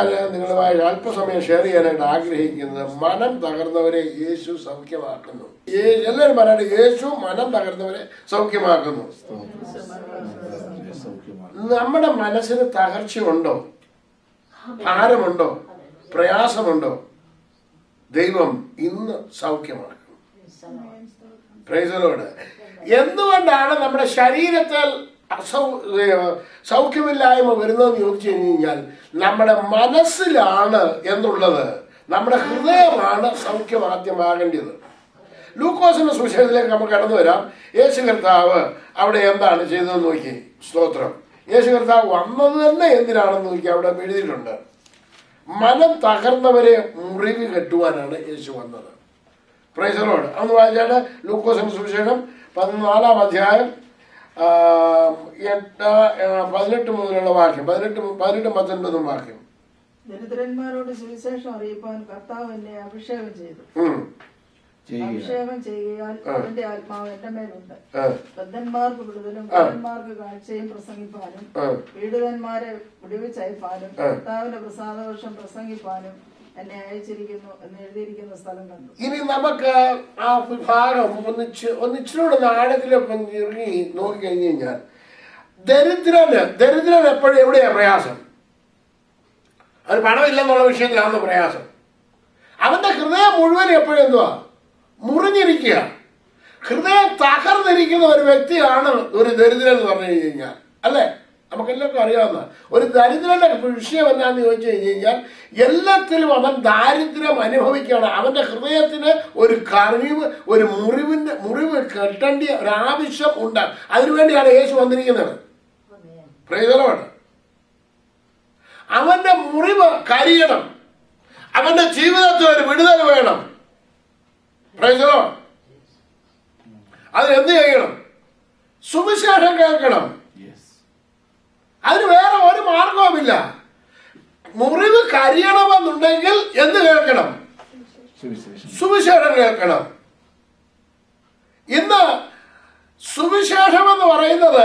ഞാൻ നിങ്ങളുമായി അല്പസമയം ഷെയർ ചെയ്യാനായിട്ട് ആഗ്രഹിക്കുന്നത് മനം തകർന്നവരെ യേശു സൗഖ്യമാക്കുന്നു ഏ- എല്ലാവരും പറയട്ടെ യേശു മനം തകർന്നവരെ സൗഖ്യമാക്കുന്നു നമ്മുടെ മനസ്സിന് തകർച്ചയുണ്ടോ ഭാരമുണ്ടോ പ്രയാസമുണ്ടോ ദൈവം ഇന്ന് സൗഖ്യമാക്കും പ്രൈസലോട് എന്തുകൊണ്ടാണ് നമ്മുടെ ശരീരത്തിൽ അസൗ ഏഹ് സൗഖ്യമില്ലായ്മ വരുന്നതെന്ന് ചോദിച്ചു കഴിഞ്ഞാൽ നമ്മുടെ മനസ്സിലാണ് എന്നുള്ളത് നമ്മുടെ ഹൃദയമാണ് സൗഖ്യമാദ്യമാകേണ്ടത് ലൂക്കോസിന്റെ സുശേഷത്തിലേക്ക് നമുക്ക് കടന്നു വരാം യേശു കർത്താവ് അവിടെ എന്താണ് ചെയ്തതെന്ന് നോക്കി സ്തോത്രം യേശു കർത്താവ് വന്നത് തന്നെ എന്തിനാണെന്ന് നോക്കി അവിടെ എഴുതിയിട്ടുണ്ട് മനം തകർന്നവരെ മുറിവ് കെട്ടുവാനാണ് യേശു വന്നത് പ്രൈസറോട് അന്ന് വായിച്ചാണ് ലൂക്കോസിന്റെ സുവിശേഷം പതിനാലാം അധ്യായം ആ, എട്ട് ആ, പതിനെട്ട് മുതലുള്ള വാക്യം പതിനെട്ട് മു- പതിനെട്ടും പത്തൊൻപതും വാക്യം ദരിദ്രന്മാരോട് സുവിശേഷം അറിയിപ്പാൻ കർത്താവ് എന്നെ അഭിഷേകം ചെയ്തു ഉം. അഭിഷേകം ചെയ്യാൻ അവന്റെ ആത്മാവ് എന്റെ മേലുണ്ട് ആ, ബദ്ധന്മാർക്ക് വിടുതലും ബദ്ധന്മാർക്ക് കാഴ്ചയും പ്രസംഗിപ്പാനും ആ. പീഡിതന്മാരെ വിടുവിച്ചയപ്പാനും കർത്താവിന്റെ പ്രസാദവർഷം പ്രസംഗിപ്പാനും എന്നെ അയച്ചിരിക്കുന്നു എന്ന് എഴുതിയിരിക്കുന്ന സ്ഥലം കണ്ടു ഇനി നമുക്ക് ആ ഭാഗം ഒന്നിച്ച് ഒന്നിച്ചിലൂടെ ആഴത്തിലൊക്കെ ഒന്ന് ഇറങ്ങി നോക്കി കഴിഞ്ഞു കഴിഞ്ഞാൽ ദരിദ്രന് ദരിദ്രൻ എപ്പോഴും എവിടെയാ പ്രയാസം അവന് പണമില്ലെന്നുള്ള വിഷയത്തിലാണ് പ്രയാസം അവന്റെ ഹൃദയം മുഴുവൻ എപ്പോഴും എന്തുവാ മുറിഞ്ഞിരിക്കുക ഹൃദയം തകർന്നിരിക്കുന്ന ഒരു വ്യക്തിയാണ് ഒരു ദരിദ്രൻ എന്ന് പറഞ്ഞു കഴിഞ്ഞു കഴിഞ്ഞാൽ അല്ലേ നമുക്കെല്ലാവർക്കും അറിയാവുന്ന ഒരു ദരിദ്രന്റെ വിഷയം എന്നാന്ന് ചോദിച്ചു കഴിഞ്ഞു കഴിഞ്ഞാൽ എല്ലാത്തിലും അവൻ ദാരിദ്ര്യം അനുഭവിക്കുകയാണ് അവന്റെ ഹൃദയത്തിന് ഒരു കറിവ് ഒരു മുറിവിന്റെ മുറിവ് കെട്ടേണ്ട ഒരു ആവശ്യം ഉണ്ട് അതിനുവേണ്ടിയാണ് യേശു വന്നിരിക്കുന്നത് പ്രയോജനമാണ് അവന്റെ മുറിവ് കരിയണം അവന്റെ ജീവിതത്തിൽ ഒരു വിടുതൽ വേണം പ്രയോജനം അതിനെന്ത് ചെയ്യണം സുവിശേഷം കേൾക്കണം അതിന് വേറെ ഒരു മാർഗവുമില്ല മുറിവ് കരിയണമെന്നുണ്ടെങ്കിൽ എന്ത് കേൾക്കണം സുവിശേഷം കേൾക്കണം ഇന്ന് സുവിശേഷം എന്ന് പറയുന്നത്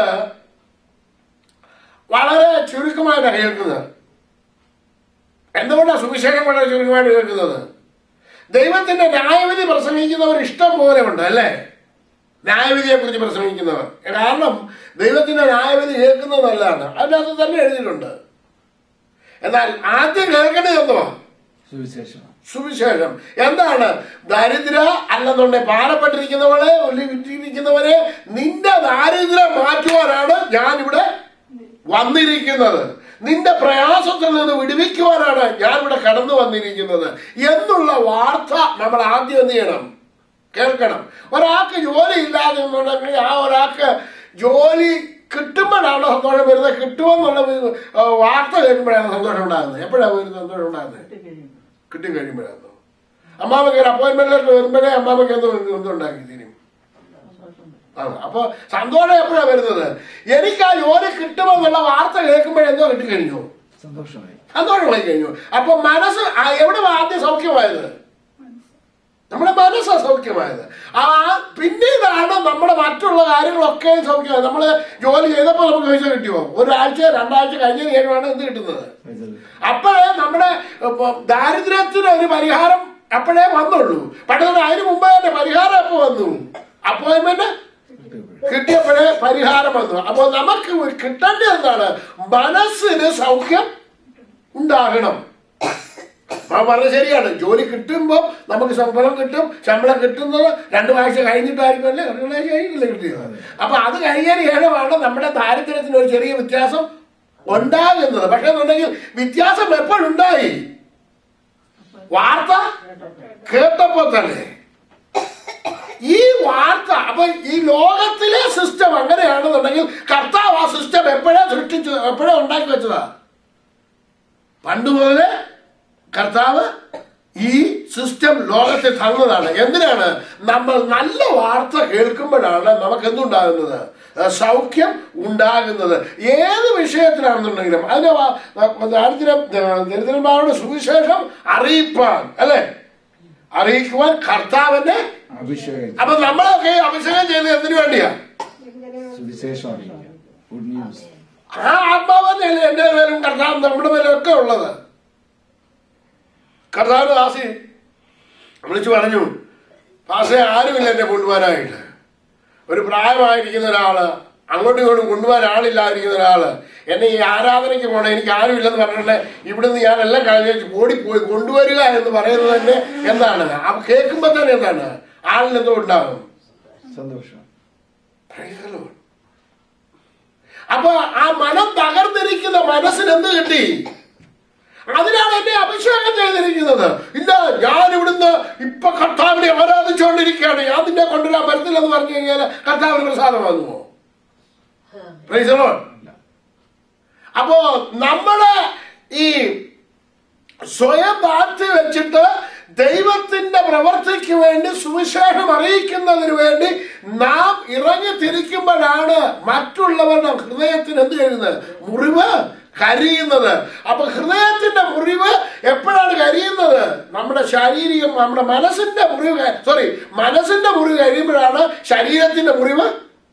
വളരെ ചുരുക്കമായിട്ടാണ് കേൾക്കുന്നത് എന്തുകൊണ്ടാണ് സുവിശേഷം വളരെ ചുരുക്കമായിട്ട് കേൾക്കുന്നത് ദൈവത്തിന്റെ ന്യായവിധി പ്രസംഗിക്കുന്നവർ ഇഷ്ടം പോലെ ഉണ്ട് അല്ലേ ന്യായവിധിയെ കുറിച്ച് പ്രസംഗിക്കുന്നവർ കാരണം ദൈവത്തിന്റെ ന്യായവിധി കേൾക്കുന്നത് നല്ലതാണ് അതിനകത്ത് തന്നെ എഴുതിയിട്ടുണ്ട് എന്നാൽ ആദ്യം കേൾക്കേണ്ടത് എന്തുവാ സുവിശേഷം സുവിശേഷം എന്താണ് ദരിദ്ര അല്ലെന്നുണ്ടെങ്കിൽ പാലപ്പെട്ടിരിക്കുന്നവളെ വിറ്റിരിക്കുന്നവരെ നിന്റെ ദാരിദ്ര്യം മാറ്റുവാനാണ് ഞാനിവിടെ വന്നിരിക്കുന്നത് നിന്റെ പ്രയാസത്തിൽ നിന്ന് വിടുവിക്കുവാനാണ് ഞാൻ ഇവിടെ കടന്നു വന്നിരിക്കുന്നത് എന്നുള്ള വാർത്ത നമ്മൾ ആദ്യം എന്ത് ചെയ്യണം കേൾക്കണം ഒരാൾക്ക് ജോലി ഇല്ലാതെ എന്നുണ്ടെങ്കിൽ ആ ഒരാൾക്ക് ജോലി കിട്ടുമ്പോഴാണ് സന്തോഷം വരുന്നത് കിട്ടുമെന്നുള്ള ഒരു, ആ, വാർത്ത കേൾക്കുമ്പോഴാണ് സന്തോഷം ഉണ്ടാകുന്നത് എപ്പോഴാണ് ഒരു സന്തോഷം ഉണ്ടാകുന്നത് കിട്ടിക്കഴിയുമ്പോൾ കിട്ടിക്കഴിയുമ്പോഴാണ് അമ്മാമയ്ക്ക് ഒരു അപ്പോയിന്റ്മെന്റിലേക്ക് വരുമ്പോഴേ അമ്മാമയ്ക്ക് എന്തോ എന്തുണ്ടാക്കി തീരും സന്തോഷമുണ്ട് ആ അപ്പൊ സന്തോഷം എപ്പോഴാണ് വരുന്നത് എനിക്ക് ആ ജോലി കിട്ടുമെന്നുള്ള വാർത്ത കേൾക്കുമ്പോഴെന്തോ കിട്ടിക്കഴിഞ്ഞു സന്തോഷമായി സന്തോഷമായി കഴിഞ്ഞു അപ്പൊ മനസ്സ് ആ എവിടെ ആദ്യം സൗഖ്യമായത് നമ്മുടെ മനസ്സാ സൗഖ്യമായത് ആ പിന്നീടാണ് നമ്മുടെ മറ്റുള്ള കാര്യങ്ങളൊക്കെ സൗഖ്യമായത് നമ്മള് ജോലി ചെയ്തപ്പോൾ നമുക്ക് പൈസ കിട്ടിയോ ഒരാഴ്ച രണ്ടാഴ്ച കഴിഞ്ഞതിന് ശേഷമാണ് എന്ത് കിട്ടുന്നത് അപ്പോഴേ നമ്മുടെ ഇപ്പൊ, ദാരിദ്ര്യത്തിന് ഒരു പരിഹാരം അപ്പോഴേ വന്നുള്ളൂ പക്ഷേ അതിന് മുമ്പേ തന്നെ പരിഹാരം എപ്പോ വന്നു അപ്പോയിന്റ്മെന്റ് കിട്ടിയപ്പോഴേ പരിഹാരം വന്നു അപ്പൊ നമുക്ക് കിട്ടേണ്ടത് എന്താണ് മനസ്സിന് സൗഖ്യം ഉണ്ടാകണം ആ പറഞ്ഞത് ശരിയാണ് ജോലി കിട്ടുമ്പോൾ നമുക്ക് ശമ്പളം കിട്ടും ശമ്പളം കിട്ടുന്നത് രണ്ടു ആഴ്ച കഴിഞ്ഞിട്ടായിരിക്കും അല്ലേ രണ്ടു ആഴ്ച കഴിഞ്ഞില്ലേ കിട്ടിയത് അപ്പൊ അത് കഴിഞ്ഞതിന് ശേഷമാണ് നമ്മുടെ ദാരിദ്ര്യത്തിന് ഒരു ചെറിയ വ്യത്യാസം ഉണ്ടാകുന്നത് പക്ഷെ എന്നുണ്ടെങ്കിൽ വ്യത്യാസം എപ്പോഴുണ്ടായി വാർത്ത കേട്ടപ്പോ തന്നെ ഈ വാർത്ത അപ്പൊ ഈ ലോകത്തിലെ സിസ്റ്റം അങ്ങനെയാണെന്നുണ്ടെങ്കിൽ കർത്താവ് ആ സിസ്റ്റം എപ്പോഴാ സൃഷ്ടിച്ചു എപ്പോഴാ ഉണ്ടാക്കി വെച്ചതാ പണ്ട് മുതലേ കർത്താവ് ഈ സിസ്റ്റം ലോകത്തിൽ തന്നതാണ് എന്തിനാണ് നമ്മൾ നല്ല വാർത്ത കേൾക്കുമ്പോഴാണ് നമുക്ക് എന്തുണ്ടാകുന്നത് ആ, സൗഖ്യം ഉണ്ടാകുന്നത് ഏത് വിഷയത്തിലാണെന്നുണ്ടെങ്കിലും അതിന് വ- വ- ദാരിദ്ര്യം ദരിദ്രന്മാരുടെ സുവിശേഷം അറിയിപ്പാൻ അല്ലെ അറിയിക്കുവാൻ കർത്താവിന്റെ അഭിഷേകം അപ്പൊ നമ്മളൊക്കെ ഈ അഭിഷേകം ചെയ്യുന്നത് എന്തിനു വേണ്ടിയാ സുവിശേഷം അറിയിക്കുക ഗുഡ് ന്യൂസ് ആ ആത്മാവ് തന്നെയല്ലേ എന്റെ പേരും കർത്താവ് നമ്മുടെ പേരും ഒക്കെ ഉള്ളത് കർത്താവ് ദാസി വിളിച്ചു പറഞ്ഞു പാസേ ആരുമില്ല എന്നെ കൊണ്ടുപോകാനായിട്ട് ഒരു പ്രായമായിരിക്കുന്ന ഒരാള് അങ്ങോട്ടും ഇങ്ങോട്ടും കൊണ്ടുപോകാൻ ആളില്ലാതിരിക്കുന്ന ഒരാള് എന്നെ ഈ ആരാധനയ്ക്ക് പോകണം എനിക്ക് ആരുമില്ലെന്ന് പറഞ്ഞിട്ട് ഇവിടുന്ന് ഞാൻ എല്ലാം കഴിഞ്ഞ് ഓടിപ്പോയി കൊണ്ടുവരിക എന്ന് പറയുന്നത് തന്നെ എന്താണ് അപ്പൊ കേൾക്കുമ്പോ തന്നെ എന്താണ് ആളിനെന്തോ ഉണ്ടാകും സന്തോഷം Praise the Lord. അപ്പൊ ആ മനം തകർന്നിരിക്കുന്ന മനസ്സിന് എന്ത് കിട്ടി അതിനാണ് എന്നെ അഭിഷേകം ചെയ്തിരിക്കുന്നത് ഇല്ല ഞാൻ ഇവിടുന്ന് ഇപ്പൊ കർത്താവിനെ ആരാധിച്ചുകൊണ്ടിരിക്കുകയാണ് ഞാൻ നിന്നെ കൊണ്ടുവരാൻ പറ്റത്തില്ലെന്ന് പറഞ്ഞു കഴിഞ്ഞാൽ കർത്താവിന് പ്രസാദമാകുമോ Praise the Lord. അപ്പോ നമ്മള് ഈ സ്വയം താഴ്ത്തി വെച്ചിട്ട് ദൈവത്തിന്റെ പ്രവർത്തിക്ക് വേണ്ടി സുവിശേഷം അറിയിക്കുന്നതിന് വേണ്ടി നാം ഇറങ്ങി തിരിക്കുമ്പോഴാണ് മറ്റുള്ളവരുടെ ഹൃദയത്തിന് എന്ത് ചെയ്യുന്നത് മുറിവ് കരിയുന്നത് അപ്പൊ ഹൃദയത്തിന്റെ മുറിവ് എപ്പോഴാണ് കരിയുന്നത് നമ്മുടെ ശാരീരികം നമ്മുടെ മനസ്സിന്റെ മുറിവ് സോറി മനസ്സിന്റെ മുറിവ് കഴിയുമ്പോഴാണ് ശരീരത്തിന്റെ മുറിവ്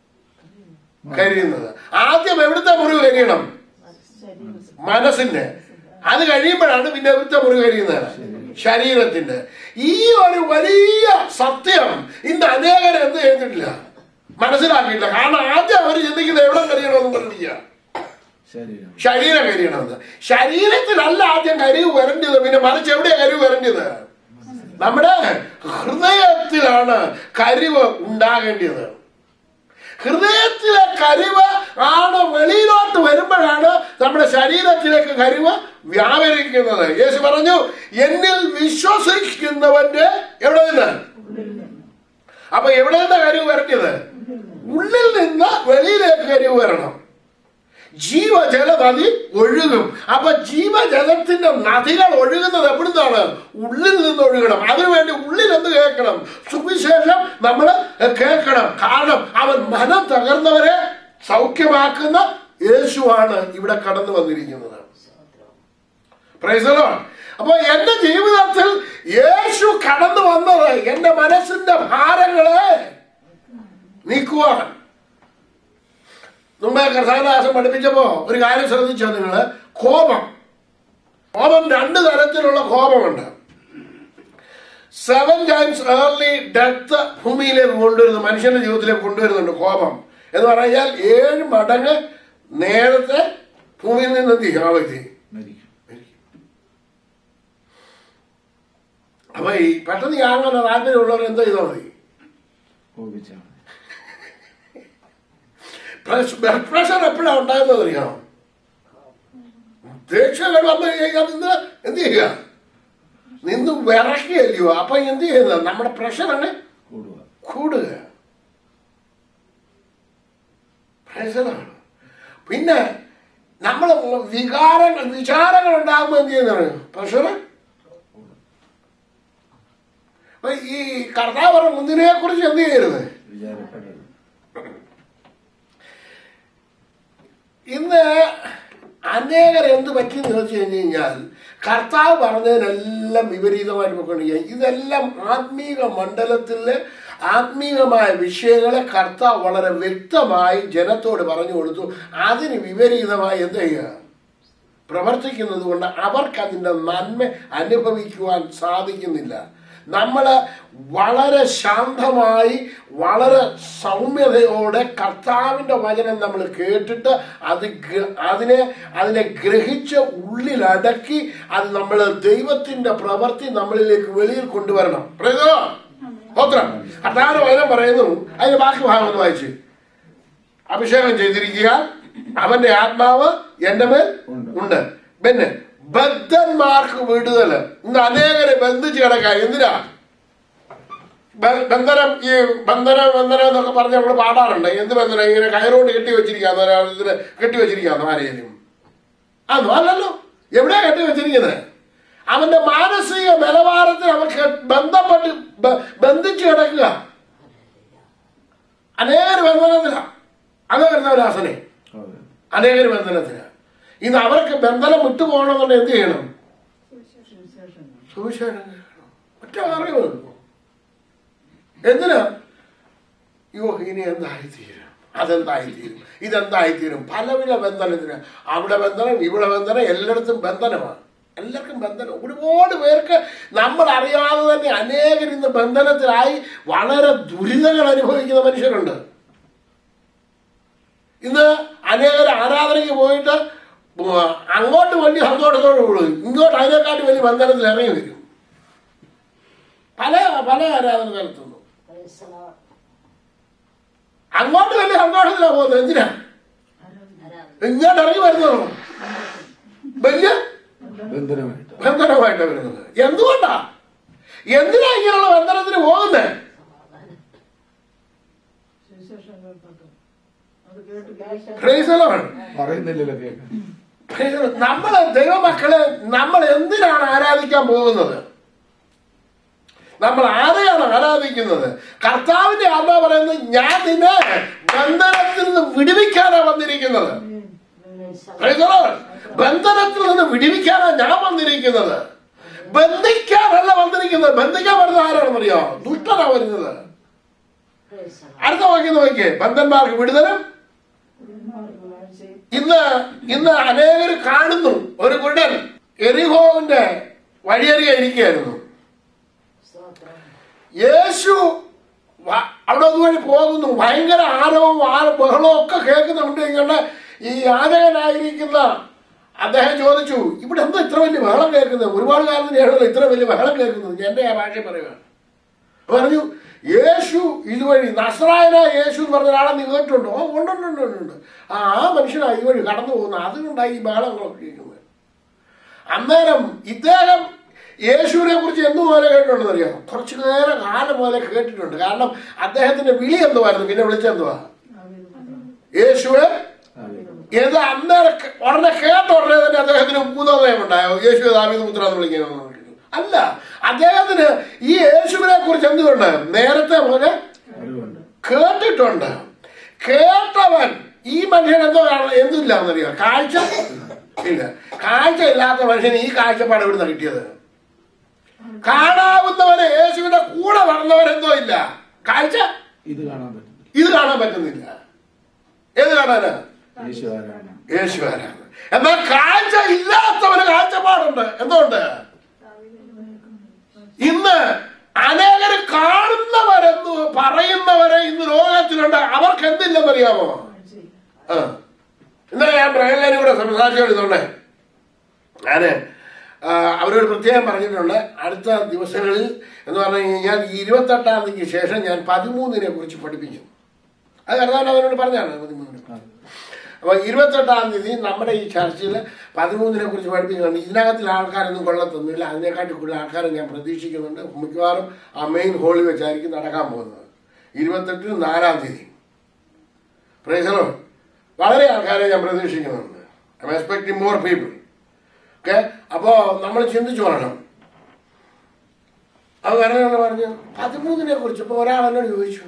കരിയുന്നത് ആദ്യം എവിടുത്തെ മുറിവ് കരിയണം ശരീരം മനസ്സിന്റെ അത് കഴിയുമ്പോഴാണ് പിന്നെ എവിടുത്തെ മുറിവ് കരിയുന്നത് ശരീരത്തിന്റെ ഈ ഒരു വലിയ സത്യം ഇന്ന് അനേകർ എന്ത് ചെയ്തിട്ടില്ല മനസ്സിലാക്കിയിട്ടില്ല കാരണം ആദ്യം അവർ ചിന്തിക്കുന്നത് എവിടെ കരിയണമെന്ന് പറഞ്ഞില്ല ശരീരം ശരീരം കരിയണമെന്ന് ശരീരത്തിലല്ല ആദ്യം കരിവ് വരേണ്ടത് പിന്നെ മറിച്ച് എവിടെയാ കരിവ് വരേണ്ടത് നമ്മുടെ ഹൃദയത്തിലാണ് കരിവ് ഉണ്ടാകേണ്ടത് ഹൃദയത്തിലെ കരിവ് ആണ് വെളിയിലോട്ട് വരുമ്പോഴാണ് നമ്മുടെ ശരീരത്തിലേക്ക് കരിവ് വ്യാപരിക്കുന്നത് യേശു പറഞ്ഞു എന്നിൽ വിശ്വസിക്കുന്നവന്റെ എവിടെ നിന്ന് അപ്പൊ എവിടെ നിന്ന് കരിവ് വരേണ്ടത് ഉള്ളിൽ നിന്ന് വെളിയിലേക്ക് കരിവ് വരണം ജീവജല നദി ഒഴുകും അപ്പൊ ജീവജലത്തിന്റെ നദികൾ ഒഴുകുന്നത് എവിടുന്നാണ് ഉള്ളിൽ നിന്ന് ഒഴുകണം അതിനുവേണ്ടി ഉള്ളിൽ എന്ത് കേൾക്കണം സുവിശേഷം നമ്മൾ കേൾക്കണം കാരണം അവൻ മനം തകർന്നവരെ സൗഖ്യമാക്കുന്ന യേശുവാണ് ഇവിടെ കടന്നു വന്നിരിക്കുന്നത് Praise the Lord. അപ്പൊ എന്റെ ജീവിതത്തിൽ യേശു കടന്നു വന്നത് എന്റെ മനസ്സിന്റെ ഭാരങ്ങളെ നീക്കുവാൻ മുമ്പേ കർത്താദാസം പഠിപ്പിച്ചപ്പോ ഒരു കാര്യം ശ്രദ്ധിച്ചോ നിങ്ങള് കോപം കോപം രണ്ട് തരത്തിലുള്ള കോപമുണ്ട് സെവൻ ടൈംസ് ഏർലി ഡെത്ത് ഭൂമിയിലേക്ക് കൊണ്ടുവരുന്നു മനുഷ്യന്റെ ജീവിതത്തിലേക്ക് കൊണ്ടുവരുന്നുണ്ട് കോപം എന്ന് പറഞ്ഞാൽ ഏഴ് മടങ്ങ് നേരത്തെ ഭൂമിയിൽ നിന്ന് എന്ത് ചെയ്യും ആ വ്യക്തി മരിക്കും അപ്പൊ ഈ പെട്ടെന്ന് ഈ അങ്ങനെ താല്പര്യമുള്ളവർ എന്താ ചെയ്താൽ മതി കോപിച്ചാണ് ബ്ലഡ് പ്രഷർ എപ്പോഴാണ് ഉണ്ടാകുന്നത് അറിയാമോ ദേഷ്യങ്ങൾ വന്നു കഴിഞ്ഞാൽ നിന്ന് എന്ത് ചെയ്യുക നിന്ന് വിറക്കുകയല്ലയോ അപ്പൊ എന്ത് ചെയ്യുന്നത് നമ്മുടെ പ്രഷർ അങ്ങ് കൂടുക കൂടുക പ്രഷറാണ് പിന്നെ നമ്മൾ വികാരങ്ങൾ വിചാരങ്ങൾ ഉണ്ടാകുമ്പോൾ എന്ത് ചെയ്യുന്നതാണ് പ്രഷർ അപ്പൊ ഈ കർത്താവ് മുന്നിനെ കുറിച്ച് എന്ത് ചെയ്യരുത് വിചാരപ്പെടരുത് ഇന്ന് അനേകർ എന്ത് പറ്റിയെന്ന് ചോദിച്ചു കഴിഞ്ഞു കഴിഞ്ഞാൽ കർത്താവ് പറഞ്ഞതിനെല്ലാം വിപരീതമായിട്ട് പോയിക്കൊണ്ടിരിക്കുക ഇതെല്ലാം ആത്മീക മണ്ഡലത്തിലെ ആത്മീകമായ വിഷയങ്ങളെ കർത്താവ് വളരെ വ്യക്തമായി ജനത്തോട് പറഞ്ഞു കൊടുത്തു അതിന് വിപരീതമായി എന്ത് ചെയ്യുക പ്രവർത്തിക്കുന്നത് കൊണ്ട് അവർക്ക് അതിൻ്റെ നന്മ അനുഭവിക്കുവാൻ സാധിക്കുന്നില്ല നമ്മൾ വളരെ ശാന്തമായി വളരെ സൗമ്യതയോടെ കർത്താവിൻ്റെ വചനം നമ്മൾ കേട്ടിട്ട് അത് ഗ്ര- അതിനെ അതിനെ ഗ്രഹിച്ച് ഉള്ളിലടക്കി അത് നമ്മൾ ദൈവത്തിൻ്റെ പ്രവൃത്തി നമ്മളിലേക്ക് വെളിയിൽ കൊണ്ടുവരണം പ്രയോജനോ? സ്തോത്രം കർത്താവിന്റെ വചനം പറയുന്നു അതിന്റെ ബാക്കി ഭാഗം ഒന്ന് വായിച്ചു അഭിഷേകം ചെയ്തിരിക്കുക അവന്റെ ആത്മാവ് എന്റെ മേൽ ഉണ്ട്. ഉണ്ട് പിന്നെ ബദ്ധന്മാർക്ക് വിടുതല് ഇന്ന് അനേകരെ ബന്ധിച്ച് കിടക്കാൻ എന്തിനാ ബ- ബന്ധനം ഈ ബന്ധനം ബന്ധനം എന്നൊക്കെ പറഞ്ഞ് നമ്മൾ പാടാറുണ്ട് എന്ത് ബന്ധനം ഇങ്ങനെ കയറുകൊണ്ട് കെട്ടി വെച്ചിരിക്കാന്ന് ഒരാളത്തിന് കെട്ടി വെച്ചിരിക്കാന്ന് ആരെയും അന്നോ അല്ലല്ലോ എവിടെയാ കെട്ടി വെച്ചിരിക്കുന്നത് അവന്റെ മാനസിക നിലവാരത്തിൽ അവൻ കെ- ബന്ധപ്പെട്ട് ബ- ബന്ധിച്ച് കിടക്കുക അനേകർ ബന്ധനത്തില അങ്ങനെ വരുന്നവരാസനെ അതെ അനേകർ ബന്ധനത്തില ഇന്ന് അവർക്ക് ബന്ധനം വിട്ടുപോകണമെന്നുണ്ടെങ്കിൽ എന്ത് ചെയ്യണം സുവിശേഷം സുവിശേഷം കേൾക്കണം. ഒറ്റ അറിവ് എന്തിനാ യോ ഇനി എന്തായിത്തീരും അതെന്തായിത്തീരും ഇതെന്തായിത്തീരും പല പല ബന്ധനത്തിന് അവിടെ ബന്ധനം ഇവിടെ ബന്ധനം എല്ലായിടത്തും ബന്ധനമാണ് എല്ലാവർക്കും ബന്ധനം ഒരുപാട് പേർക്ക് നമ്മൾ അറിയാതെ തന്നെ അനേകർ ഇന്ന് ബന്ധനത്തിലായി വളരെ ദുരിതങ്ങൾ അനുഭവിക്കുന്ന മനുഷ്യരുണ്ട് ഇന്ന് അനേകർ ആരാധനയ്ക്ക് പോയിട്ട് ഉം, അങ്ങോട്ട് വലിയ സന്തോഷത്തോട് കൂടും ഇങ്ങോട്ട് അതിനെക്കാട്ടി വലിയ ബന്ധനത്തിൽ ഇറങ്ങി വരും പല പല ആരാധന സ്ഥലത്തുനിന്നും അങ്ങോട്ട് വലിയ സന്തോഷത്തിലാണ് പോകുന്നത് എന്തിനാ ഇങ്ങോട്ട് ഇറങ്ങി വരുന്നതോ വലിയ ബന്ധനമായിട്ട് ബന്ധനമായിട്ട് വരുന്നത് എന്തുകൊണ്ടാ എന്തിനാ ഇങ്ങനെയുള്ള ബന്ധനത്തിന് പോകുന്നത് സുവിശേഷം കേൾക്കട്ടെ അത് കേട്ട് കേൾക്കാൻ ക്രൈസലാണ് പറയുന്നില്ലല്ലോ കേൾക്കാൻ നമ്മള് ദൈവമക്കളെ നമ്മൾ എന്തിനാണ് ആരാധിക്കാൻ പോകുന്നത് നമ്മൾ ആരെയാണ് ആരാധിക്കുന്നത് കർത്താവിന്റെ ആത്മാ പറയുന്നത് ഞാൻ നിന്നെ ബന്ധനത്തിൽ നിന്ന് വിടുവിക്കാനാണ് വന്നിരിക്കുന്നത് Praise the Lord. ബന്ധനത്തിൽ നിന്ന് വിടുവിക്കാനാണ് ഞാൻ വന്നിരിക്കുന്നത് ബന്ധിക്കാനല്ല വന്നിരിക്കുന്നത് ബന്ധിക്കാൻ വരുന്നത് ആരാണെന്നറിയോ ദുഷ്ടനാ വരുന്നത് അടുത്ത വാക്യം നോക്കിയേ ബന്ധന്മാർക്ക് വിടുതലും കാഴ്ചയും ഇന്ന് ഇന്ന് അനേകർ കാണുന്നു ഒരു കുരുടൻ എറിഹോവിന്റെ വഴിയറിയ ഇരിക്കുകയായിരുന്നു യേശു വ- അവിടെ അതുവഴി പോകുന്നു ഭയങ്കര ആരവും ആ ബഹളവും ഒക്കെ കേൾക്കുന്നുണ്ട് ഇങ്ങനെ ഈ യാചകനായിരിക്കുന്ന അദ്ദേഹം ചോദിച്ചു ഇവിടെ എന്താ ഇത്ര വലിയ ബഹളം കേൾക്കുന്നത് ഒരുപാട് കാലത്തിന് ശേഷമല്ല ഇത്ര വലിയ ബഹളം കേൾക്കുന്നത് എന്റെ ആ ഭാഷ പറയുകയാണ് പറഞ്ഞു യേശു ഇതുവഴി നസ്രായന യേശു എന്ന് പറഞ്ഞ ഒരാളെ നീ കേട്ടിട്ടുണ്ടോ ഓ, ഉണ്ട് ഉണ്ട് ഉണ്ട് ഉണ്ട്, ഉണ്ട് ആ ആ മനുഷ്യനാ ഇതുവഴി കടന്നു പോകുന്നത് അതുകൊണ്ടായി ഈ ബഹളങ്ങളൊക്കെ കേൾക്കുന്നത് അന്നേരം ഇദ്ദേഹം യേശുവിനെ കുറിച്ച് എന്ത് പോലെ കേട്ടിട്ടുണ്ടെന്ന് അറിയാം കുറച്ചു നേരം കാലം പോലെ കേട്ടിട്ടുണ്ട് കാരണം അദ്ദേഹത്തിന്റെ വിളി എന്തുവായിരുന്നു പിന്നെ വിളിച്ചെന്തുവാ യേശുവെ ഇത് അന്നേരം കേ- ഉടനെ കേട്ട ഉടനെ തന്നെ അദ്ദേഹത്തിന് ഭൂതോദയം ഉണ്ടായോ യേശു ദാവീദ് പുത്ര എന്ന് വിളിക്കുന്നത് അല്ല അദ്ദേഹത്തിന് ഈ യേശുവിനെ കുറിച്ച് എന്തുകൊണ്ട് നേരത്തെ പോലെ അറിവുണ്ട് കേട്ടിട്ടുണ്ട് കേട്ടവൻ ഈ മനുഷ്യൻ എന്തോ കാണുന്നത് എന്തില്ല എന്നറിയോ കാഴ്ച ഇല്ല കാഴ്ച ഇല്ലാത്ത മനുഷ്യന് ഈ കാഴ്ചപ്പാട് എവിടുന്ന കിട്ടിയത് കാണാവുന്നവന് യേശുവിന്റെ കൂടെ വളർന്നവരെന്തോ ഇല്ല കാഴ്ച ഇത് കാണാൻ പറ്റുന്നില്ല ഇത് കാണാൻ പറ്റുന്നില്ല ഏത് കാണാനാ യേശു ആരാണ് യേശു ആരാണ് എന്നാൽ കാഴ്ച ഇല്ലാത്തവന് കാഴ്ചപ്പാടുണ്ട് എന്തുകൊണ്ട് ഇന്ന് അനേകർ കാണുന്നവരെന്ന് പറയുന്നവരെ ഇന്ന് ലോകത്തിലുണ്ട് അവർക്ക് എന്തില്ലെന്നറിയാമോ ആ ഇന്നലെ ഞാൻ പ്രേരണയും കൂടെ സംസാരിച്ചോണ്ടിരുന്നോണ്ടേ ഞാന് ആ, അവരോട് പ്രത്യേകം പറഞ്ഞിട്ടുണ്ട് അടുത്ത ദിവസങ്ങളിൽ എന്ന് പറഞ്ഞു കഴിഞ്ഞാൽ ഈ ഇരുപത്തെട്ടാം തീയതിക്ക് ശേഷം ഞാൻ പതിമൂന്നിനെ കുറിച്ച് പഠിപ്പിച്ചു അത് കർത്താൻ അവരോട് പറഞ്ഞാണ് പതിമൂന്നിനെ അപ്പൊ ഇരുപത്തെട്ടാം തീയതി നമ്മുടെ ഈ ചർച്ചിൽ പതിമൂന്നിനെ കുറിച്ച് പഠിപ്പിക്കുന്നുണ്ട് ഇതിനകത്തിൽ ആൾക്കാരൊന്നും കൊള്ളത്തൊന്നുമില്ല അതിനെക്കാട്ടി കൂടുതൽ ആൾക്കാരെ ഞാൻ പ്രതീക്ഷിക്കുന്നുണ്ട് മിക്കവാറും ആ മെയിൻ ഹോളിൽ വെച്ചായിരിക്കും നടക്കാൻ പോകുന്നത് ഇരുപത്തെട്ടിന് നാലാം തീയതി പ്രൈസലോ വളരെ ആൾക്കാരെ ഞാൻ പ്രതീക്ഷിക്കുന്നുണ്ട് I'm expecting more people okay അപ്പോ നമ്മൾ ചിന്തിച്ചു പറയണം അത് പറഞ്ഞു പറഞ്ഞു പതിമൂന്നിനെ കുറിച്ച് ഇപ്പൊ ഒരാൾ എന്നോട് ചോദിച്ചു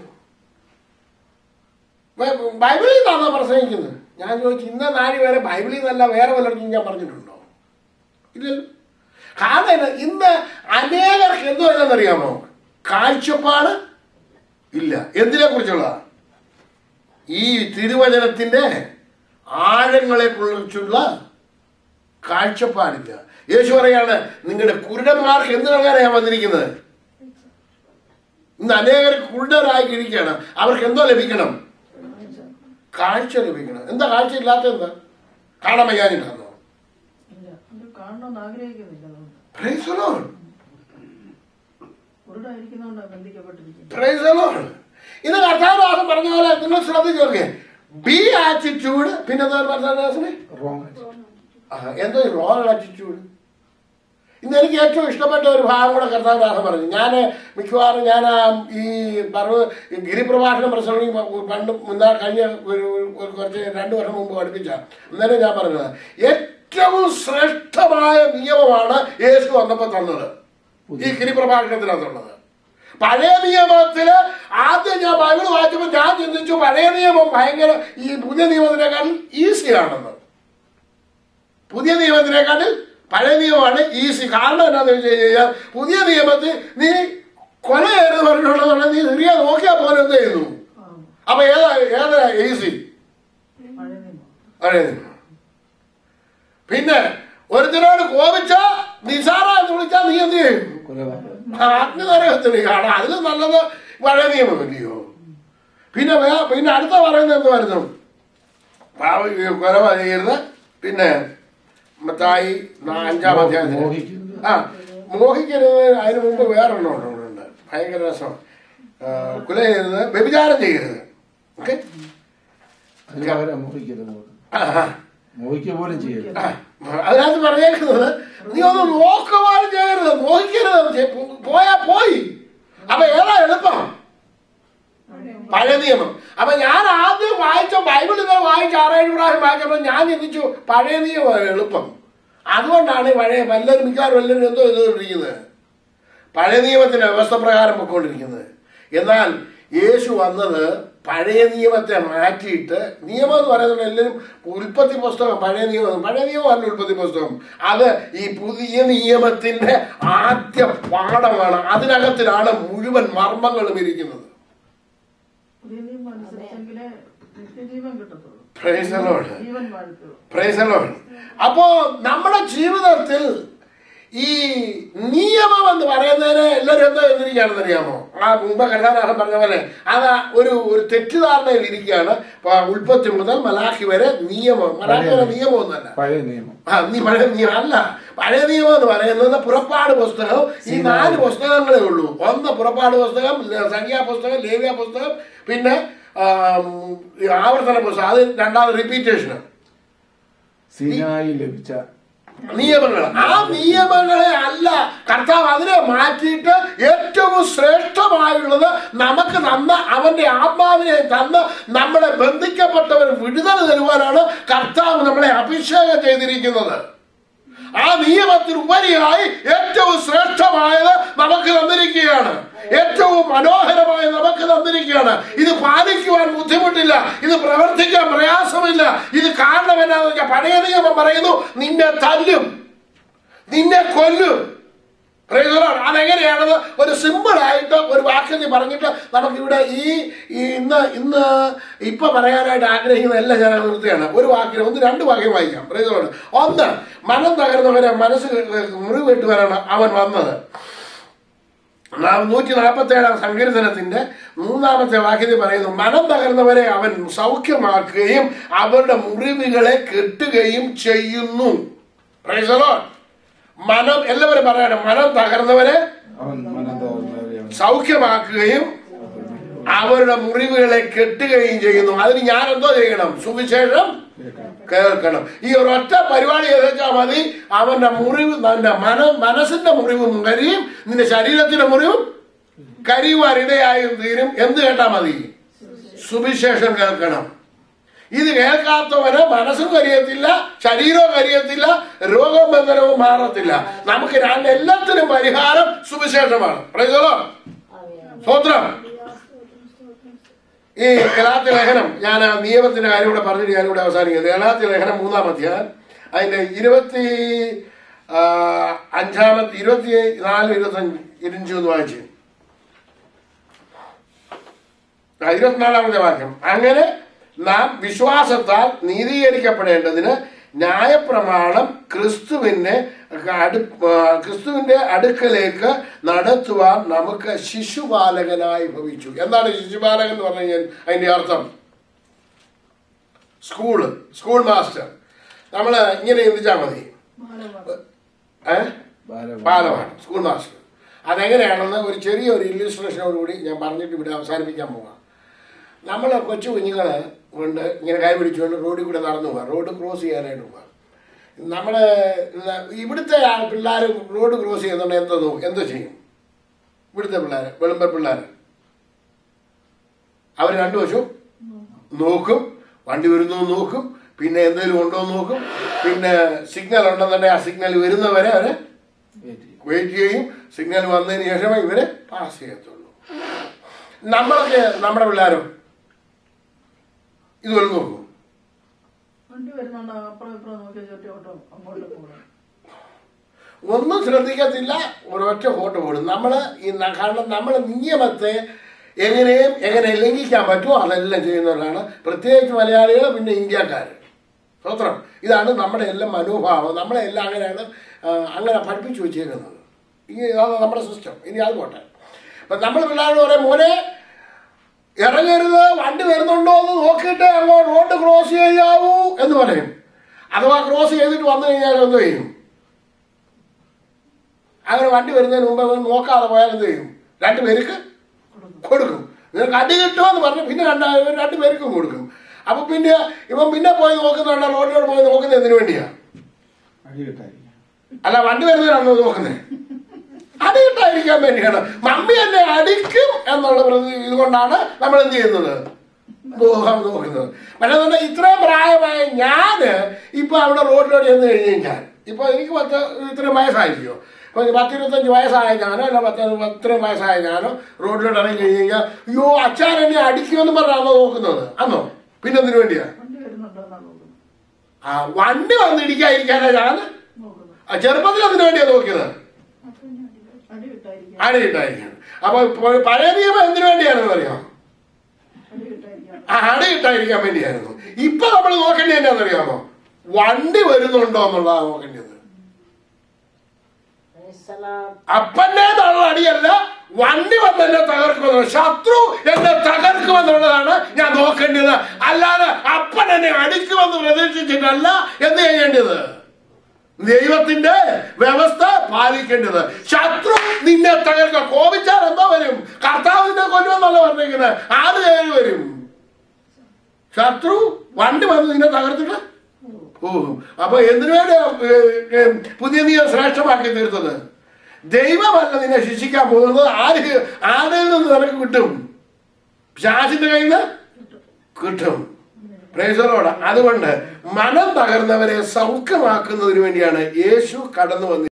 ബൈ- ബൈബിളിൽ നിന്നാണോ പ്രസംഗിക്കുന്നത് ഞാൻ ചോദിച്ചു ഇന്ന നാല് പേരെ ബൈബിളിൽ നിന്നല്ല വേറെ വല്ലയിടത്തും ഞാൻ പറഞ്ഞിട്ടുണ്ടോ ഇല്ലല്ലോ കാരണം എന്നാ, ഇന്ന് അനേകർക്ക് എന്തോ ഇല്ലെന്നറിയാമോ കാഴ്ചപ്പാട് ഇല്ല എന്തിനെ കുറിച്ചുള്ള ഈ തിരുവചനത്തിന്റെ ആഴങ്ങളെ കുറിച്ചുള്ള കാഴ്ചപ്പാടില്ല യേശു പറയാണ് നിങ്ങളുടെ കുരുടന്മാർക്ക് എന്ത് നൽകാനാണ് വന്നിരിക്കുന്നത് ഇന്ന് അനേകർ കുരുടരായി ഇരിക്കുകയാണ് അവർക്ക് എന്തോ ലഭിക്കണം കാഴ്ച ലഭിക്കണം എന്താ കാഴ്ച ഇല്ലാത്ത എന്താ കാണാൻ വയ്യാനിട്ടാണോ ഇല്ല അത് കാണണമെന്ന് ആഗ്രഹിക്കുന്നില്ല അതുകൊണ്ട് Praise the Lord. കുരുടായിരിക്കുന്നതുകൊണ്ടാണ് ബന്ധിക്കപ്പെട്ടിരിക്കുന്നത് Praise the Lord. ഇത് കർത്താവദാസൻ പറഞ്ഞ പോലെ നിങ്ങൾ ശ്രദ്ധിച്ചു നോക്കിയേ ബി ആറ്റിറ്റ്യൂഡ് പിന്നെ എന്താ മനസ്സിലാസനെ റോങ് എന്തോ റോങ് ആറ്റിറ്റ്യൂഡ് ഇന്ന് എനിക്ക് ഏറ്റവും ഇഷ്ടപ്പെട്ട ഒരു ഭാഗം കൂടെ കർത്താവദാസൻ പറഞ്ഞു ഞാൻ മിക്കവാറും ഞാൻ ആ ഈ പറഞ്ഞ ഈ ഗിരിപ്രഭാഷണം പ്രസംഗി പണ്ട് മുന്നാ കഴിഞ്ഞ ഒരു ഒരു കുറച്ച് രണ്ട് വർഷം മുമ്പ് പഠിപ്പിച്ച അന്നേരം ഞാൻ പറഞ്ഞത് ഏറ്റവും ശ്രേഷ്ഠമായ നിയമമാണ് യേശു വന്നപ്പോൾ തന്നത് ഈ ഗിരിപ്രഭാഷണത്തിനകത്തുള്ളത് പഴയ നിയമത്തില് ആദ്യം ഞാൻ ബൈബിൾ വായിച്ചപ്പോൾ ഞാൻ ചിന്തിച്ചു പഴയ നിയമം ഭയങ്കര ഈ പുതിയ നിയമത്തിനേക്കാൾ ഈസിയാണെന്ന് പുതിയ നിയമത്തിനേക്കാട്ടിൽ പഴയ നിയമമാണ് ഈസി കാരണം എന്താണെന്ന് വെച്ച് കഴിഞ്ഞാൽ പുതിയ നിയമത്തിൽ നീ കൊല ചെയ്ത് പറഞ്ഞിട്ടുള്ളതാണ് നീ സിറിയ നോക്കിയാൽ പോലെ എന്ത് ചെയ്യുന്നു ആ അപ്പൊ ഏതാ ഏതാ ഈസി പഴയ നിയമം പഴയ നിയമം പിന്നെ ഒരുത്തിനോട് കോപിച്ച നിസാറ എന്ന് വിളിച്ചാൽ നീ എന്ത് ചെയ്യും കൊലപാതകം ആത്മനരകത്തിന് കാണാം അതിൽ നല്ലത് പഴയ നിയമമല്ലയോ പിന്നെ വേ- പിന്നെ അടുത്ത പറയുന്നത് എന്തുവായിരുന്നു പാവ- ഈ കൊല ചെയ്യരുത് പിന്നെ മത്തായി നാ- അഞ്ചാം അധ്യായത്തിൽ മോഹിക്കരുത്. ആ മോഹിക്കരുത് അതിന് മുമ്പ് വേറൊരെണ്ണം ഉണ്ട് ഇവിടെ ഉണ്ട് ഭയങ്കര രസം ആ, കൊല ചെയ്യരുത് വ്യഭിചാരം ചെയ്യരുത് ഓക്കെ അതിന് പകരം മോഹിക്കരുത് മോഹിക്കുക പോലും ചെയ്യരുത് അതിനകത്ത് പറഞ്ഞേക്കുന്നത് നീ ഒന്ന് നോക്കുവാനും ചെയ്യരുത് മോഹിക്കരുത് ചെ- പോയാ പോയി അപ്പൊ ഏതാ എളുപ്പം പഴയ നിയമം അപ്പൊ ഞാൻ ആദ്യം വായിച്ച ബൈബിൾ ഇങ്ങനെ വായിച്ച ആറേഴ് പ്രാവശ്യം വായിച്ചപ്പോൾ ഞാൻ ചിന്തിച്ചു പഴയ നിയമമാണ് എളുപ്പം അതുകൊണ്ടാണ് ഈ പഴയ എല്ലാവരും മിക്കവാറും എല്ലാവരും എന്തോ ചെയ്തുകൊണ്ടിരിക്കുന്നത് പഴയ നിയമത്തിന്റെ വ്യവസ്ഥ പ്രകാരം പൊയ്ക്കൊണ്ടിരിക്കുന്നത് എന്നാൽ യേശു വന്നത് പഴയ നിയമത്തെ മാറ്റിയിട്ട് നിയമം എന്ന് പറയുന്നത് എല്ലാവരും ഉൽപ്പത്തി പുസ്തകം പഴയ നിയമം പഴയ നിയമമല്ല ഉൽപ്പത്തി പുസ്തകം അത് ഈ പുതിയ നിയമത്തിന്റെ ആദ്യ പാഠമാണ് അതിനകത്തിലാണ് മുഴുവൻ മർമ്മങ്ങളും ഇരിക്കുന്നത് പുതിയ നിയമം അനുസരിച്ചെങ്കിലേ നിത്യജീവൻ കിട്ടത്തുള്ളൂ Praise the Lord. Jeevan വാഴ്ത്തുള്ളൂ Praise the Lord. അപ്പോ നമ്മുടെ ജീവിതത്തിൽ ഈ നിയമം എന്ന് പറയുന്നതിന് എല്ലാവരും എന്താ എതിരിക്കുകയാണെന്ന് അറിയാമോ ആ മുമ്പ് കരുതാനാഹം പറഞ്ഞ പോലെ അത് ഒരു ഒരു തെറ്റിദ്ധാരണയിൽ ഇരിക്കുകയാണ് ഇപ്പൊ ഉൽപ്പത്തി മുതൽ മലാഖി വരെ നിയമം മലാഖി വരെ നിയമമൊന്നുമല്ല പഴയ നിയമം ആ നീ പഴയ നിയമം അല്ല പഴയ നിയമം എന്ന് പറയുന്നത് പുറപ്പാട് പുസ്തകം ഈ നാല് പുസ്തകങ്ങളേ ഉള്ളൂ ഒന്ന് പുറപ്പാട് പുസ്തകം ല- സംഖ്യാ പുസ്തകം ലേവ്യ പുസ്തകം പിന്നെ ആം, ഈ ആവർത്തന പുസ്തകം അത് രണ്ടാമത് റിപ്പീറ്റേഷൻ സീനായി ലഭിച്ച നിയമങ്ങൾ ആ നിയമങ്ങളെ അല്ല കർത്താവ് അതിനെ മാറ്റിയിട്ട് ഏറ്റവും ശ്രേഷ്ഠമായുള്ളത് നമുക്ക് തന്ന അവന്റെ ആത്മാവിനെ തന്ന് നമ്മളെ ബന്ധിക്കപ്പെട്ടവർ വിടുതൽ തരുവാനാണ് കർത്താവ് നമ്മളെ അഭിഷേകം ചെയ്തിരിക്കുന്നത് ആ നിയമത്തിന് ഉപരിയായി ഏറ്റവും ശ്രേഷ്ഠമായത് നമുക്ക് തന്നിരിക്കുകയാണ് ഏറ്റവും മനോഹരമായി നമുക്ക് തന്നിരിക്കുകയാണ് ഇത് പാലിക്കുവാൻ ബുദ്ധിമുട്ടില്ല ഇത് പ്രവർത്തിക്കാൻ പ്രയാസമില്ല ഇത് കാരണം എന്താണെന്ന് വെച്ചാൽ പഴയ നിയമം പറയുന്നു നിന്നെ തല്ലും നിന്നെ കൊല്ലും Praise the Lord. അതെങ്ങനെയാണെന്ന് ഒരു സിമ്പിൾ ആയിട്ട് ഒരു വാക്യത്തിൽ പറഞ്ഞിട്ട് നമുക്കിവിടെ ഈ ഈ ഇന്ന് ഇന്ന് ഇപ്പൊ പറയാനായിട്ട് ആഗ്രഹിക്കുന്ന എല്ലാം ഞാൻ നിർത്തുകയാണ് ഒരു വാക്യം ഒന്ന് രണ്ട് വാക്യം വായിക്കാം Praise the Lord. ഒന്ന് മനം തകർന്നവരെ മനസ്സ് മുറിവെട്ടുവാനാണ് അവൻ വന്നത് നൂറ്റി നാൽപ്പത്തി ഏഴാം സങ്കീർത്തനത്തിന്റെ മൂന്നാമത്തെ വാക്യത്തിൽ പറയുന്നു മനം തകർന്നവരെ അവൻ സൗഖ്യമാക്കുകയും അവരുടെ മുറിവുകളെ കെട്ടുകയും ചെയ്യുന്നു Praise the Lord. മനം എല്ലാവരും പറയണം മനം തകർന്നവരെ അവൻ മനം തോന്നുന്നവരെ അവൻ സൗഖ്യമാക്കുകയും അവരുടെ മുറിവുകളെ കെട്ടുകയും ചെയ്യുന്നു അതിന് ഞാൻ എന്തോ ചെയ്യണം സുവിശേഷം കേൾക്കണം. കേൾക്കണം ഈ ഒരൊറ്റ പരിപാടി വെച്ചാൽ മതി അവന്റെ മുറിവ് അവന്റെ മന മനസ്സിന്റെ മുറിവും കരിയും നിന്റെ ശരീരത്തിന്റെ മുറിവും കരിയുവാൻ ഇടയായും തീരും എന്ത് കേട്ടാ മതി സുവിശേഷം കേൾക്കണം ഇത് കേൾക്കാത്തവന് മനസ്സും കരിയത്തില്ല ശരീരവും കരിയത്തില്ല രോഗവും ബന്ധനവും മാറത്തില്ല നമുക്ക് രണ്ട് എല്ലാത്തിനും പരിഹാരം സുവിശേഷമാണ് പ്രൈസലോ സ്തോത്രം ഈ ഗലാത്തി ലേഖനം ഞാൻ ആ നിയമത്തിന്റെ കാര്യം കൂടെ പറഞ്ഞിട്ട് ഞാനിവിടെ അവസാനിക്കുന്നത് ഗലാത്തി ലേഖനം മൂന്നാം അധ്യായം അതിന്റെ ഇരുപത്തി ആ, അഞ്ചാമത്തെ ഇരുപത്തി നാല് ഇരുപത്തി അഞ്ച് ഇരുപത്തി ഒന്ന് വായിച്ചു ആ, ഇരുപത്തിനാലാമത്തെ വാക്യം അങ്ങനെ നാം വിശ്വാസത്താൽ നീതീകരിക്കപ്പെടേണ്ടതിന് ന്യായപ്രമാണം ക്രിസ്തുവിനെ അടു ആ, ക്രിസ്തുവിന്റെ അടുക്കലേക്ക് നടത്തുവാൻ നമുക്ക് ശിശുപാലകനായി ഭവിച്ചു എന്താണ് ശിശുപാലകൻ എന്ന് പറഞ്ഞു കഴിഞ്ഞാൽ അതിന്റെ അർത്ഥം സ്കൂള് സ്കൂൾ മാസ്റ്റർ നമ്മൾ ഇങ്ങനെ ചിന്തിച്ചാൽ മതി ഏഹ് ഭാരം ബാലമാണ് സ്കൂൾ മാസ്റ്റർ അതെങ്ങനെയാണെന്ന് ഒരു ചെറിയ ഒരു ഇല്ലുസ്ട്രേഷനോട് കൂടി ഞാൻ പറഞ്ഞിട്ട് ഇവിടെ അവസാനിപ്പിക്കാൻ പോവാം നമ്മൾ കൊച്ചു കുഞ്ഞുങ്ങൾ കൊണ്ട് ഇങ്ങനെ കൈ പിടിച്ചുകൊണ്ട് റോഡിൽ കൂടെ നടന്നു പോവാം റോഡ് ക്രോസ് ചെയ്യാനായിട്ട് പോവാം നമ്മൾ ഇവിടുത്തെ ആ പിള്ളേർ റോഡ് ക്രോസ് ചെയ്യുന്നുണ്ട് എന്തോ നോക്കും എന്തോ ചെയ്യും ഇവിടുത്തെ പിള്ളേർ വെളുമ്പ പിള്ളേർ അവർ രണ്ടു വശവും നോക്കും വണ്ടി വരുന്നു നോക്കും പിന്നെ എന്തെങ്കിലും ഉണ്ടോ എന്ന് നോക്കും പിന്നെ സിഗ്നൽ ഉണ്ടെന്നുണ്ടെങ്കിൽ ആ സിഗ്നൽ വരുന്നവരെ അവരെ വെയിറ്റ് ചെയ്യും. വെയിറ്റ് ചെയ്യും സിഗ്നൽ വന്നതിന് ശേഷമേ ഇവരെ പാസ് ചെയ്യത്തുള്ളൂ നമ്മളൊക്കെ നമ്മുടെ പിള്ളേരും ഇതുപോലെ നോക്കും വണ്ടി വരുന്നുണ്ടോ അപ്പുറം ഇപ്പുറം നോക്കി ചുറ്റി ഓട്ടോ അങ്ങോട്ട് പോകണം ഒന്നും ശ്രദ്ധിക്കത്തില്ല ഒരൊറ്റ ഫോട്ടോ പോടും നമ്മൾ ഈ ന- കാരണം നമ്മൾ നിയമത്തെ എങ്ങനെയും എങ്ങനെ ലംഘിക്കാൻ പറ്റുമോ അതെല്ലാം ചെയ്യുന്നവരാണ് പ്രത്യേകിച്ച് മലയാളികൾ പിന്നെ ഇന്ത്യക്കാർ സ്തോത്രം ഇതാണ് നമ്മുടെ എല്ലാം മനോഭാവം നമ്മളെ എല്ലാം അങ്ങനെയാണ് ആ, അങ്ങനെ പഠിപ്പിച്ചു വെച്ചേക്കുന്നത് ഇനി ഇതാണ് നമ്മുടെ സിസ്റ്റം ഇനി അത് പോട്ടെ അപ്പം നമ്മൾ പിള്ളേരോട് പറയും മോനെ ഇറങ്ങരുത് വണ്ടി വരുന്നുണ്ടോ എന്ന് നോക്കിയിട്ട് അങ്ങോട്ട് റോഡ് ക്രോസ് ചെയ്യാവൂ എന്ന് പറയും അഥവാ ക്രോസ് ചെയ്തിട്ട് വന്നു കഴിഞ്ഞാൽ എന്ത് ചെയ്യും അങ്ങനെ വണ്ടി വരുന്നതിന് മുമ്പ് അവൻ നോക്കാതെ പോയാൽ എന്ത് ചെയ്യും രണ്ട് പേർക്ക് കൊടുക്കും നിനക്ക് അടി കിട്ടുമെന്ന് പറഞ്ഞു പിന്നെ രണ്ട് രണ്ട് പേർക്കും കൊടുക്കും അപ്പൊ പിന്നെ ഇവൻ പിന്നെ പോയി നോക്കുന്നുണ്ട് റോഡിലോട്ട് പോയി നോക്കുന്നത് എന്തിനു വേണ്ടിയാ അടി കിട്ടായിരിക്കാം അല്ല വണ്ടി വരുന്നവരാണോ നോക്കുന്നത് അടി കിട്ടാതിരിക്കാൻ വേണ്ടിയാണ് മമ്മി എന്നെ അടിക്കും എന്നുള്ള പ്രതി ഇതുകൊണ്ടാണ് നമ്മൾ എന്ത് ചെയ്യുന്നത് നോക്കാൻ നോക്കുന്നത് പക്ഷേ തന്നെ ഇത്രയും പ്രായമായ ഞാന് ഇപ്പൊ അവിടെ റോഡിലോട്ട് ചെന്ന് കഴിഞ്ഞ് കഴിഞ്ഞാൽ ഇപ്പൊ എനിക്ക് പത്ത് ഇത്രയും വയസ്സായിരിക്കുമോ ഇപ്പൊ പത്ത് ഇരുപത്തഞ്ച് വയസ്സായ ഞാനോ അല്ല പത്ത് ഇത്രയും വയസ്സായ ഞാനോ റോഡിലോട്ട് ഇറങ്ങി കഴിഞ്ഞ് കഴിഞ്ഞാൽ അയ്യോ അച്ഛൻ എന്നെ അടിക്കുമെന്ന് പറഞ്ഞാണോ നോക്കുന്നത് അന്നോ പിന്നെ എന്തിനു വേണ്ടിയാ വണ്ടി വരുന്നുണ്ടോ എന്നാണ് നോക്കുന്നത് ആ വണ്ടി വന്നിടിക്കാതിരിക്കാനാ ഞാൻ നോക്കുന്നത് ആ ചെറുപ്പത്തിൽ അതിനു വേണ്ടിയാ നോക്കിയത് അടി കിട്ടായിരിക്കാം അടി കിട്ടായിരിക്കണം അപ്പൊ പ- പഴയ നിയമം എന്തിനു വേണ്ടിയാണെന്ന് അറിയാം അടി കിട്ടായിരിക്കാം ആ അടി കിട്ടായിരിക്കാൻ വേണ്ടിയായിരുന്നു ഇപ്പൊ നമ്മൾ നോക്കേണ്ടത് എന്നാന്ന് അറിയാമോ വണ്ടി വരുന്നുണ്ടോ എന്നുള്ളതാണ് നോക്കേണ്ടത് അപ്പൻ്റെതാണുള്ള അടിയല്ല വണ്ടി വന്ന് എന്നെ തകർക്കുമെന്നുള്ള ശത്രു എന്നെ തകർക്കുമെന്നുള്ളതാണ് ഞാൻ നോക്കേണ്ടത് അല്ലാതെ അപ്പൻ എന്നെ അടിക്കുമെന്ന് പ്രതീക്ഷിച്ചിട്ടല്ല എന്ത് ചെയ്യേണ്ടത് ദൈവത്തിന്റെ വ്യവസ്ഥ പാലിക്കേണ്ടത് ശത്രു നിന്നെ തകർക്കുക കോപിച്ചാൽ എന്താ വരും കർത്താവിനെ കൊല്ലുമെന്നല്ല പറഞ്ഞിരിക്കുന്നത് ആറ് പേര് വരും ശത്രു വണ്ടി വന്ന് നിന്നെ തകർത്തിട്ട് പോകും അപ്പൊ എന്തിനു വേണ്ടി ഏ, ഏ, പുതിയ നിയമം ശ്രേഷ്ഠമാക്കി തീർത്തത് ദൈവമല്ല നിന്നെ ശിക്ഷിക്കാൻ പോകുന്നത് ആര് ആരിൽ നിന്ന് നിനക്ക് കിട്ടും ശാസിന്റെ കയ്യിൽ നിന്ന് കിട്ടും പ്രേസറോട് അതുകൊണ്ട് മനം തകർന്നവരെ സൗഖ്യമാക്കുന്നതിന് വേണ്ടിയാണ് യേശു കടന്നു വന്നിരിക്കുന്നത്